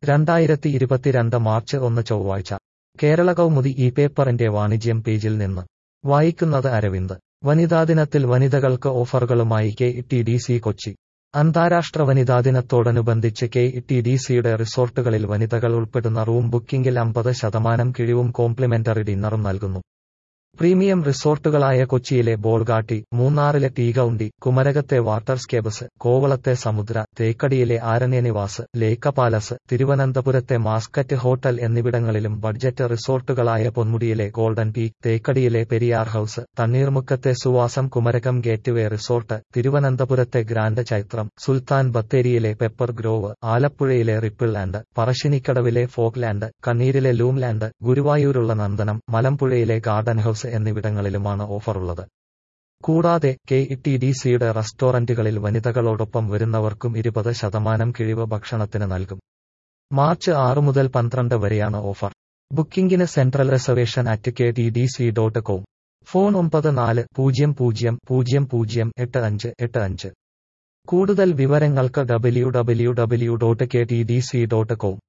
രണ്ടായിരത്തി ഇരുപത്തിരണ്ട് മാർച്ച് ഒന്ന് ചൊവ്വാഴ്ച കേരള കൗമുദി ഈ പേപ്പറിന്റെ വാണിജ്യം പേജിൽ നിന്ന് വായിക്കുന്നത് അരവിന്ദ് വനിതാ ദിനത്തിൽ വനിതകൾക്ക് ഓഫറുകളുമായി K T D C Kochi അന്താരാഷ്ട്ര വനിതാ ദിനത്തോടനുബന്ധിച്ച് കെ ടി ഡി സിയുടെ റിസോർട്ടുകളിൽ വനിതകൾ ഉൾപ്പെടുന്ന റൂം ബുക്കിംഗിൽ അമ്പത് ശതമാനം കിഴിവും കോംപ്ലിമെന്ററി ഡിന്നറും നൽകുന്നു പ്രീമിയം റിസോർട്ടുകളായ കൊച്ചിയിലെ ബോൾഗാട്ടി മൂന്നാറിലെ ടീകൌണ്ടി കുമരകത്തെ വാട്ടർ സ്കേബസ് കോവളത്തെ സമുദ്ര തേക്കടിയിലെ ആരണ്യനിവാസ് ലേക്ക പാലസ് തിരുവനന്തപുരത്തെ മാസ്കറ്റ് ഹോട്ടൽ എന്നിവിടങ്ങളിലും ബഡ്ജറ്റ് റിസോർട്ടുകളായ പൊന്മുടിയിലെ ഗോൾഡൻ പീക്ക് തേക്കടിയിലെ പെരിയാർ ഹൌസ് തണ്ണീർമുക്കത്തെ സുവാസം കുമരകം ഗേറ്റ്വേ റിസോർട്ട് തിരുവനന്തപുരത്തെ ഗ്രാൻഡ് ചൈത്രം സുൽത്താൻ ബത്തേരിയിലെ പെപ്പർ ഗ്രോവ് ആലപ്പുഴയിലെ റിപ്പിൾ ലാൻഡ് പറശ്ശിനിക്കടവിലെ ഫോക്ക് ലാൻഡ് കണ്ണീരിലെ ലൂം ലാൻഡ് ഗുരുവായൂരുള്ള നന്ദനം മലമ്പുഴയിലെ ഗാർഡൻ ഹൌസ് എന്നിവിടങ്ങളിലുമാണ് ഓഫറുള്ളത് കൂടാതെ കെ ടി ഡി സിയുടെ റെസ്റ്റോറന്റുകളിൽ വനിതകളോടൊപ്പം വരുന്നവർക്കും ഇരുപത് ശതമാനം കിഴിവ് ഭക്ഷണത്തിന് നൽകും മാർച്ച് ആറ് മുതൽ പന്ത്രണ്ട് വരെയാണ് ഓഫർ ബുക്കിംഗിന് central reservation at K T D C dot com phone ഒമ്പത് നാല് പൂജ്യം പൂജ്യം പൂജ്യം പൂജ്യം എട്ട് അഞ്ച് എട്ട് അഞ്ച് കൂടുതൽ വിവരങ്ങൾക്ക് W W W dot K T D C dot com